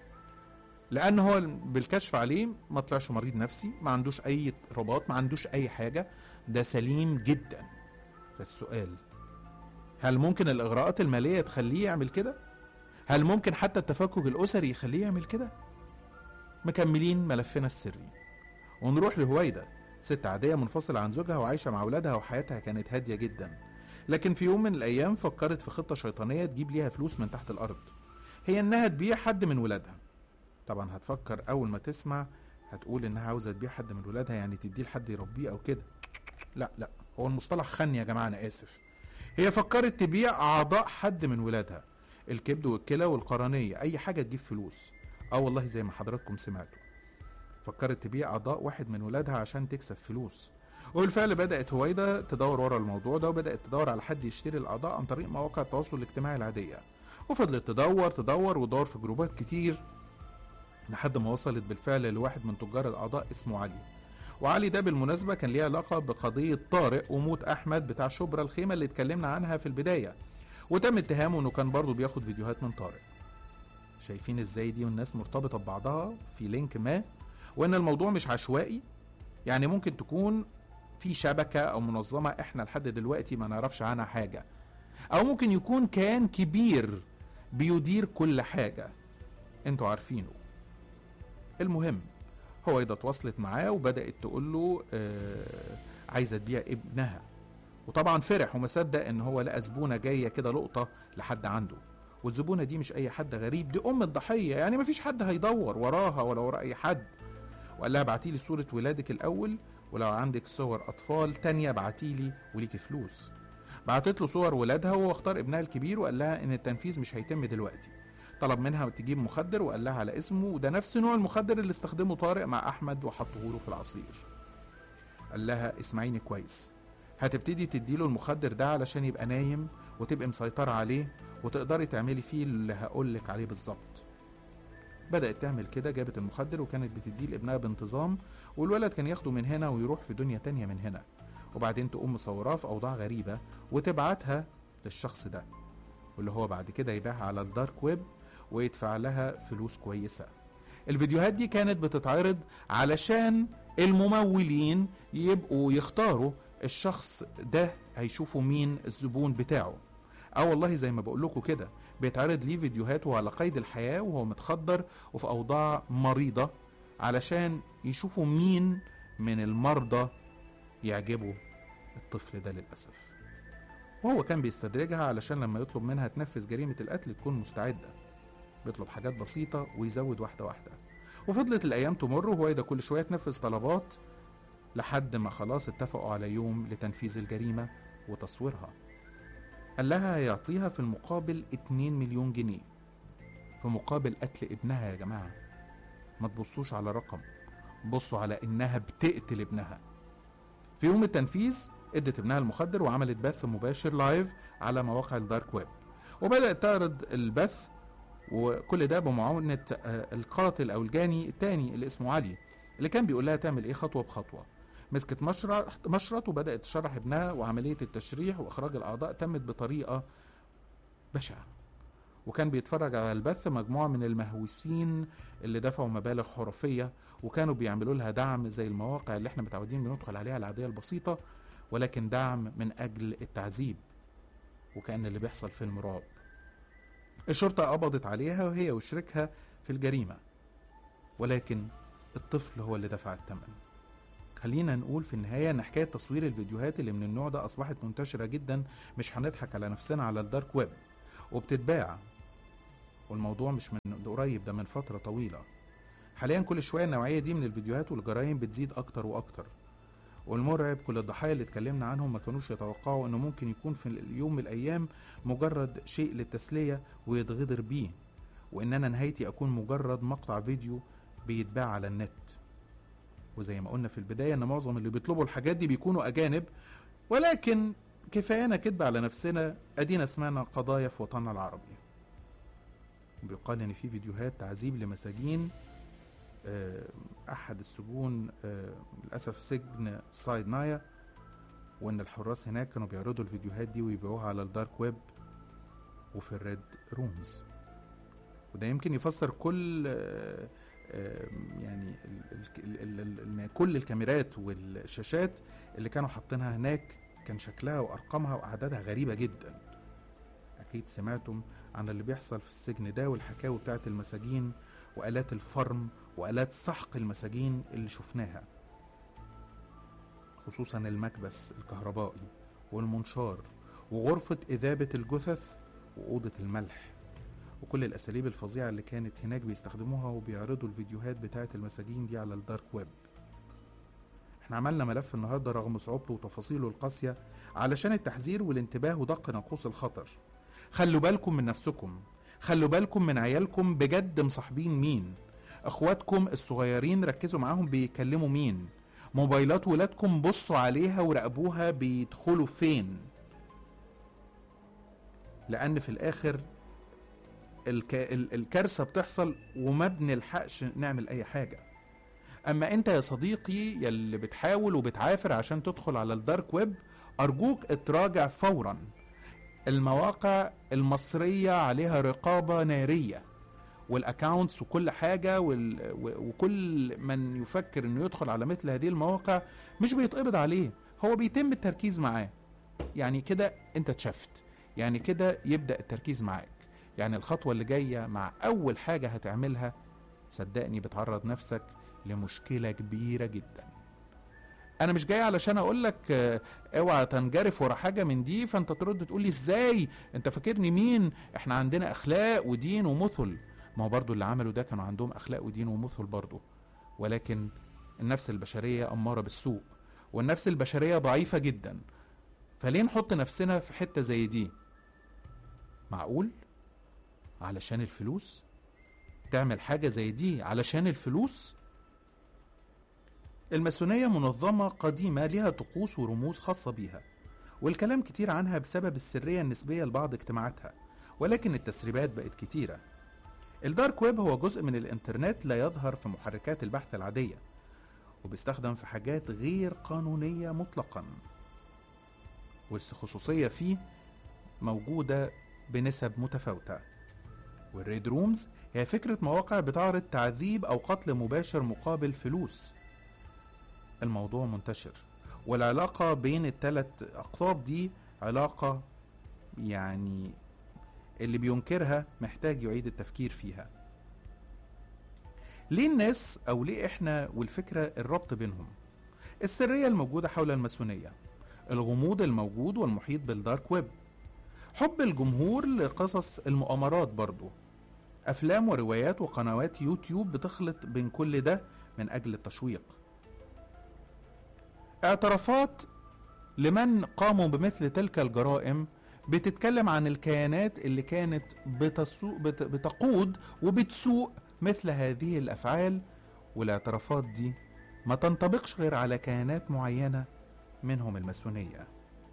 لان هو بالكشف عليه ما طلعش مريض نفسي ما عندوش اي اضطرابات ما عندوش اي حاجه ده سليم جدا فالسؤال هل ممكن الاغراءات الماليه تخليه يعمل كده هل ممكن حتى التفكك الاسري يخليه يعمل كده مكملين ملفنا السري ونروح لهويدا ست عاديه منفصله عن زوجها وعايشه مع اولادها وحياتها كانت هاديه جدا لكن في يوم من الايام فكرت في خطه شيطانيه تجيب ليها فلوس من تحت الارض هي انها تبيع حد من ولادها طبعا هتفكر اول ما تسمع هتقول انها عاوزه تبيع حد من ولادها يعني تديه لحد يربيه او كده لا لا هو المصطلح خني يا جماعه انا اسف هي فكرت تبيع اعضاء حد من ولادها الكبد والكلى والقرنيه اي حاجه تجيب فلوس اه والله زي ما حضراتكم سمعتوا فكرت تبيع اعضاء واحد من ولادها عشان تكسب فلوس وبالفعل بدأت هويدا تدور ورا الموضوع ده وبدأت تدور على حد يشتري الأعضاء عن طريق مواقع التواصل الاجتماعي العادية وفضلت تدور تدور وتدور في جروبات كتير لحد ما وصلت بالفعل لواحد من تجار الأعضاء اسمه علي وعلي ده بالمناسبة كان ليه علاقة بقضية طارق وموت أحمد بتاع شبرا الخيمة اللي اتكلمنا عنها في البداية وتم اتهامه انه كان برضه بياخد فيديوهات من طارق شايفين ازاي دي والناس مرتبطة ببعضها في لينك ما وان الموضوع مش عشوائي يعني ممكن تكون في شبكة أو منظمة إحنا لحد دلوقتي ما نعرفش عنها حاجة أو ممكن يكون كان كبير بيدير كل حاجة انتوا عارفينه المهم هو إذا تواصلت معاه وبدأت تقول له آه عايزة تبيع ابنها وطبعا فرح وما صدق ان هو لقى زبونه جايه كده لقطه لحد عنده والزبونه دي مش اي حد غريب دي ام الضحيه يعني مفيش حد هيدور وراها ولا ورا اي حد وقال لها ابعتي لي صوره ولادك الاول ولو عندك صور اطفال تانية ابعتيلي وليكي فلوس بعتت له صور ولادها وهو اختار ابنها الكبير وقال لها ان التنفيذ مش هيتم دلوقتي طلب منها تجيب مخدر وقال لها على اسمه وده نفس نوع المخدر اللي استخدمه طارق مع احمد وحطه له في العصير قال لها اسمعيني كويس هتبتدي تديله المخدر ده علشان يبقى نايم وتبقى مسيطرة عليه وتقدري تعملي فيه اللي هقولك عليه بالظبط بدأت تعمل كده جابت المخدر وكانت بتديه لابنها بانتظام والولد كان ياخده من هنا ويروح في دنيا تانية من هنا وبعدين تقوم مصوراه في أوضاع غريبة وتبعتها للشخص ده واللي هو بعد كده يبيعها على الدارك ويب ويدفع لها فلوس كويسة الفيديوهات دي كانت بتتعرض علشان الممولين يبقوا يختاروا الشخص ده هيشوفوا مين الزبون بتاعه اه والله زي ما بقول لكم كده بيتعرض ليه فيديوهات وهو على قيد الحياة وهو متخدر وفي أوضاع مريضة علشان يشوفوا مين من المرضى يعجبه الطفل ده للأسف وهو كان بيستدرجها علشان لما يطلب منها تنفذ جريمة القتل تكون مستعدة بيطلب حاجات بسيطة ويزود واحدة واحدة وفضلت الأيام تمر وهو ده كل شوية تنفذ طلبات لحد ما خلاص اتفقوا على يوم لتنفيذ الجريمة وتصويرها قال لها هيعطيها في المقابل 2 مليون جنيه في مقابل قتل ابنها يا جماعة ما تبصوش على رقم بصوا على انها بتقتل ابنها في يوم التنفيذ ادت ابنها المخدر وعملت بث مباشر لايف على مواقع الدارك ويب وبدأت تعرض البث وكل ده بمعاونة القاتل أو الجاني التاني اللي اسمه علي اللي كان بيقول لها تعمل إيه خطوة بخطوة مسكت مشرط مشرط وبدأت تشرح ابنها وعملية التشريح وإخراج الأعضاء تمت بطريقة بشعة وكان بيتفرج على البث مجموعة من المهووسين اللي دفعوا مبالغ خرافية وكانوا بيعملوا لها دعم زي المواقع اللي احنا متعودين بندخل عليها العادية البسيطة ولكن دعم من أجل التعذيب وكأن اللي بيحصل فيلم رعب الشرطة قبضت عليها وهي وشريكها في الجريمة ولكن الطفل هو اللي دفع الثمن خلينا نقول في النهاية إن حكاية تصوير الفيديوهات اللي من النوع ده أصبحت منتشرة جدا مش هنضحك على نفسنا على الدارك ويب وبتتباع والموضوع مش من قريب ده من فترة طويلة حاليا كل شوية النوعية دي من الفيديوهات والجرائم بتزيد أكتر وأكتر والمرعب كل الضحايا اللي اتكلمنا عنهم ما كانوش يتوقعوا انه ممكن يكون في اليوم من الايام مجرد شيء للتسلية ويتغدر بيه وان انا نهايتي اكون مجرد مقطع فيديو بيتباع على النت وزي ما قلنا في البداية ان معظم اللي بيطلبوا الحاجات دي بيكونوا اجانب ولكن كفايانا كدب على نفسنا ادينا سمعنا قضايا في وطننا العربي بيقال ان في فيديوهات تعذيب لمساجين آه، احد السجون آه، للاسف سجن سايد نايا وان الحراس هناك كانوا بيعرضوا الفيديوهات دي ويبيعوها على الدارك ويب وفي الريد رومز وده يمكن يفسر كل آه، آه، يعني ال- ال- ال- ال- ال- كل الكاميرات والشاشات اللي كانوا حاطينها هناك كان شكلها وارقامها واعدادها غريبه جدا اكيد سمعتم عن اللي بيحصل في السجن ده والحكاوي بتاعت المساجين والات الفرم والات سحق المساجين اللي شفناها خصوصا المكبس الكهربائي والمنشار وغرفة إذابة الجثث وأوضة الملح وكل الأساليب الفظيعة اللي كانت هناك بيستخدموها وبيعرضوا الفيديوهات بتاعة المساجين دي على الدارك ويب احنا عملنا ملف النهاردة رغم صعوبته وتفاصيله القاسية علشان التحذير والانتباه ودق ناقوس الخطر خلوا بالكم من نفسكم خلوا بالكم من عيالكم بجد مصاحبين مين اخواتكم الصغيرين ركزوا معاهم بيكلموا مين موبايلات ولادكم بصوا عليها وراقبوها بيدخلوا فين لان في الاخر الك... ال- الكارثه بتحصل وما بنلحقش نعمل اي حاجه اما انت يا صديقي يلي بتحاول وبتعافر عشان تدخل على الدارك ويب ارجوك اتراجع فورا المواقع المصريه عليها رقابه ناريه والاكاونتس وكل حاجه وال... و- وكل من يفكر انه يدخل على مثل هذه المواقع مش بيتقبض عليه هو بيتم التركيز معاه يعني كده انت اتشفت يعني كده يبدا التركيز معاك يعني الخطوه اللي جايه مع اول حاجه هتعملها صدقني بتعرض نفسك لمشكله كبيره جدا انا مش جاي علشان اقول لك آه، اوعى تنجرف ورا حاجه من دي فانت ترد تقول لي ازاي انت فاكرني مين احنا عندنا اخلاق ودين ومثل ما هو برضو اللي عملوا ده كانوا عندهم اخلاق ودين ومثل برضو ولكن النفس البشريه اماره بالسوء والنفس البشريه ضعيفه جدا فليه نحط نفسنا في حته زي دي معقول علشان الفلوس تعمل حاجه زي دي علشان الفلوس الماسونيه منظمه قديمه لها طقوس ورموز خاصه بيها والكلام كتير عنها بسبب السريه النسبيه لبعض اجتماعاتها ولكن التسريبات بقت كتيره الدارك ويب هو جزء من الانترنت لا يظهر في محركات البحث العاديه وبيستخدم في حاجات غير قانونيه مطلقا والخصوصيه فيه موجوده بنسب متفاوته والريد رومز هي فكرة مواقع بتعرض تعذيب أو قتل مباشر مقابل فلوس الموضوع منتشر والعلاقة بين الثلاث أقطاب دي علاقة يعني اللي بينكرها محتاج يعيد التفكير فيها ليه الناس أو ليه إحنا والفكرة الربط بينهم السرية الموجودة حول الماسونية الغموض الموجود والمحيط بالدارك ويب حب الجمهور لقصص المؤامرات برضو أفلام وروايات وقنوات يوتيوب بتخلط بين كل ده من أجل التشويق اعترافات لمن قاموا بمثل تلك الجرائم بتتكلم عن الكيانات اللي كانت بتسوق بت بتقود وبتسوق مثل هذه الأفعال والاعترافات دي ما تنطبقش غير على كيانات معينة منهم الماسونية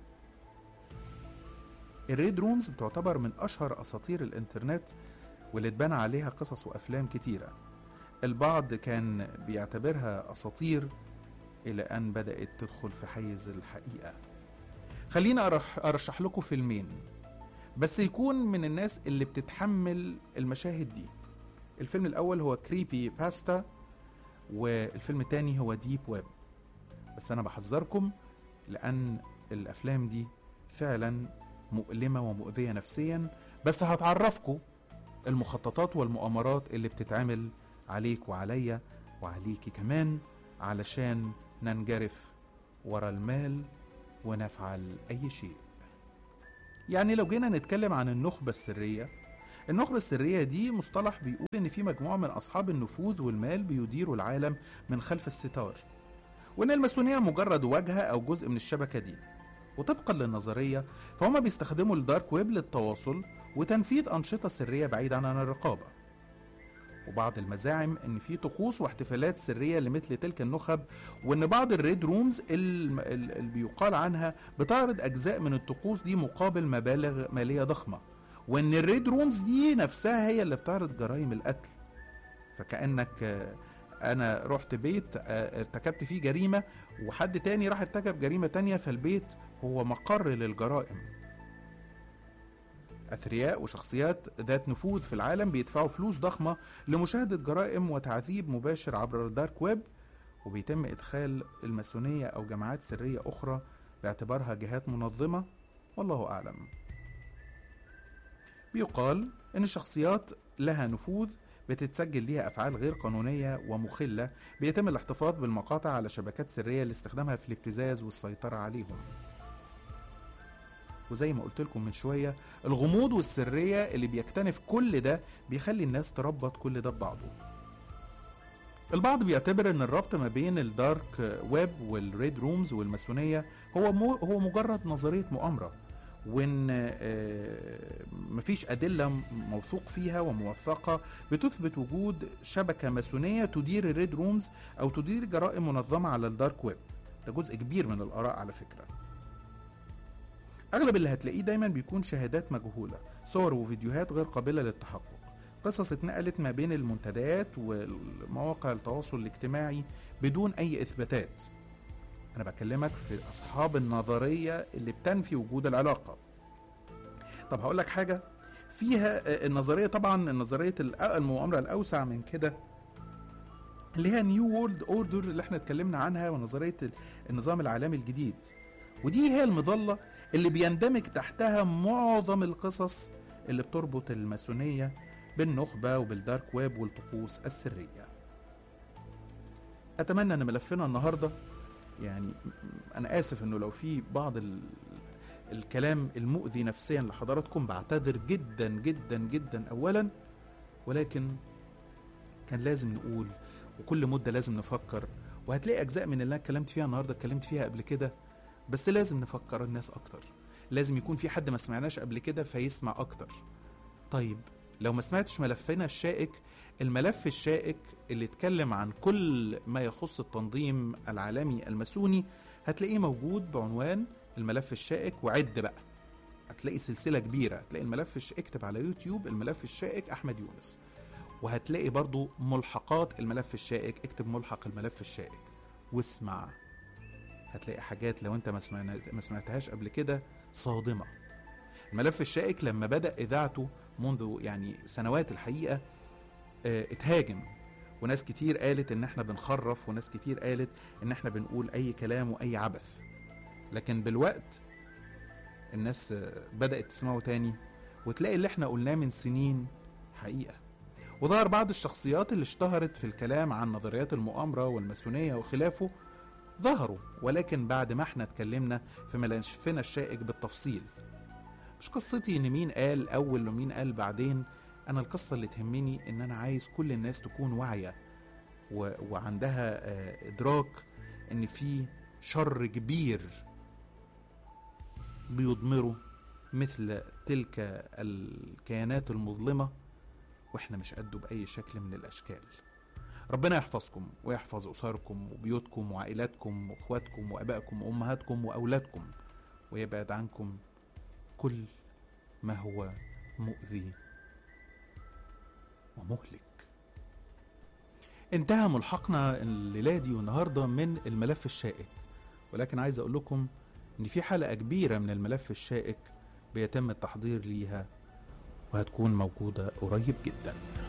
الريد رومز بتعتبر من أشهر أساطير الإنترنت واللي اتبنى عليها قصص وأفلام كتيرة البعض كان بيعتبرها أساطير إلى أن بدأت تدخل في حيز الحقيقة خلينا أرح أرشح لكم فيلمين بس يكون من الناس اللي بتتحمل المشاهد دي الفيلم الأول هو كريبي باستا والفيلم التاني هو ديب ويب بس أنا بحذركم لأن الأفلام دي فعلا مؤلمة ومؤذية نفسيا بس هتعرفكم المخططات والمؤامرات اللي بتتعمل عليك وعليا وعليكي كمان علشان ننجرف ورا المال ونفعل أي شيء يعني لو جينا نتكلم عن النخبة السرية النخبة السرية دي مصطلح بيقول إن في مجموعة من أصحاب النفوذ والمال بيديروا العالم من خلف الستار وإن الماسونية مجرد واجهة أو جزء من الشبكة دي وطبقا للنظرية فهم بيستخدموا الدارك ويب للتواصل وتنفيذ أنشطة سرية بعيدا عن الرقابة وبعض المزاعم ان في طقوس واحتفالات سريه لمثل تلك النخب وان بعض الريد رومز الم- ال- اللي بيقال عنها بتعرض اجزاء من الطقوس دي مقابل مبالغ ماليه ضخمه وان الريد رومز دي نفسها هي اللي بتعرض جرائم القتل فكانك آه، انا رحت بيت آه، ارتكبت فيه جريمه وحد تاني راح ارتكب جريمه تانية فالبيت هو مقر للجرائم أثرياء وشخصيات ذات نفوذ في العالم بيدفعوا فلوس ضخمة لمشاهدة جرائم وتعذيب مباشر عبر الدارك ويب وبيتم إدخال الماسونية أو جماعات سرية أخرى باعتبارها جهات منظمة والله أعلم بيقال إن الشخصيات لها نفوذ بتتسجل ليها أفعال غير قانونية ومخلة بيتم الاحتفاظ بالمقاطع على شبكات سرية لاستخدامها في الابتزاز والسيطرة عليهم وزي ما قلت لكم من شوية الغموض والسرية اللي بيكتنف كل ده بيخلي الناس تربط كل ده ببعضه البعض بيعتبر ان الربط ما بين الدارك ويب والريد رومز والماسونية هو مو هو مجرد نظرية مؤامرة وان آه، مفيش ادله موثوق فيها وموثقه بتثبت وجود شبكه ماسونيه تدير الريد رومز او تدير جرائم منظمه على الدارك ويب ده جزء كبير من الاراء على فكره اغلب اللي هتلاقيه دايما بيكون شهادات مجهوله صور وفيديوهات غير قابله للتحقق قصص اتنقلت ما بين المنتديات ومواقع التواصل الاجتماعي بدون اي اثباتات انا بكلمك في اصحاب النظريه اللي بتنفي وجود العلاقه طب هقول لك حاجه فيها آه، النظريه طبعا نظريه الأ- المؤامره الاوسع من كده اللي هي نيو وورلد اوردر اللي احنا اتكلمنا عنها ونظريه ال- النظام العالمي الجديد ودي هي المظله اللي بيندمج تحتها معظم القصص اللي بتربط الماسونيه بالنخبه وبالدارك ويب والطقوس السريه اتمنى ان ملفنا النهارده يعني انا اسف انه لو في بعض ال... الكلام المؤذي نفسيا لحضراتكم بعتذر جدا جدا جدا اولا ولكن كان لازم نقول وكل مده لازم نفكر وهتلاقي اجزاء من اللي انا اتكلمت فيها النهارده اتكلمت فيها قبل كده بس لازم نفكر الناس اكتر لازم يكون في حد ما سمعناش قبل كده فيسمع اكتر طيب لو ما سمعتش ملفنا الشائك الملف الشائك اللي اتكلم عن كل ما يخص التنظيم العالمي الماسوني هتلاقيه موجود بعنوان الملف الشائك وعد بقى هتلاقي سلسلة كبيرة هتلاقي الملف الش... اكتب على يوتيوب الملف الشائك أحمد يونس وهتلاقي برضو ملحقات الملف الشائك اكتب ملحق الملف الشائك واسمع هتلاقي حاجات لو انت ما, سمعنا... ما سمعتهاش قبل كده صادمة الملف الشائك لما بدأ إذاعته منذ يعني سنوات الحقيقة اه اتهاجم وناس كتير قالت ان احنا بنخرف وناس كتير قالت ان احنا بنقول اي كلام واي عبث لكن بالوقت الناس آه، بدأت تسمعه تاني وتلاقي اللي احنا قلناه من سنين حقيقة وظهر بعض الشخصيات اللي اشتهرت في الكلام عن نظريات المؤامرة والماسونية وخلافه ظهروا ولكن بعد ما احنا اتكلمنا في ملفنا الشائك بالتفصيل مش قصتي ان مين قال اول ومين قال بعدين انا القصة اللي تهمني ان انا عايز كل الناس تكون واعية و... وعندها آه، ادراك ان في شر كبير بيضمره مثل تلك الكيانات المظلمة واحنا مش قده بأي شكل من الأشكال ربنا يحفظكم ويحفظ أسركم وبيوتكم وعائلاتكم وأخواتكم وأبائكم وأمهاتكم وأولادكم ويبعد عنكم كل ما هو مؤذي ومهلك انتهى ملحقنا الليلة دي والنهاردة من الملف الشائك ولكن عايز أقول لكم إن في حلقة كبيرة من الملف الشائك بيتم التحضير ليها وهتكون موجودة قريب جداً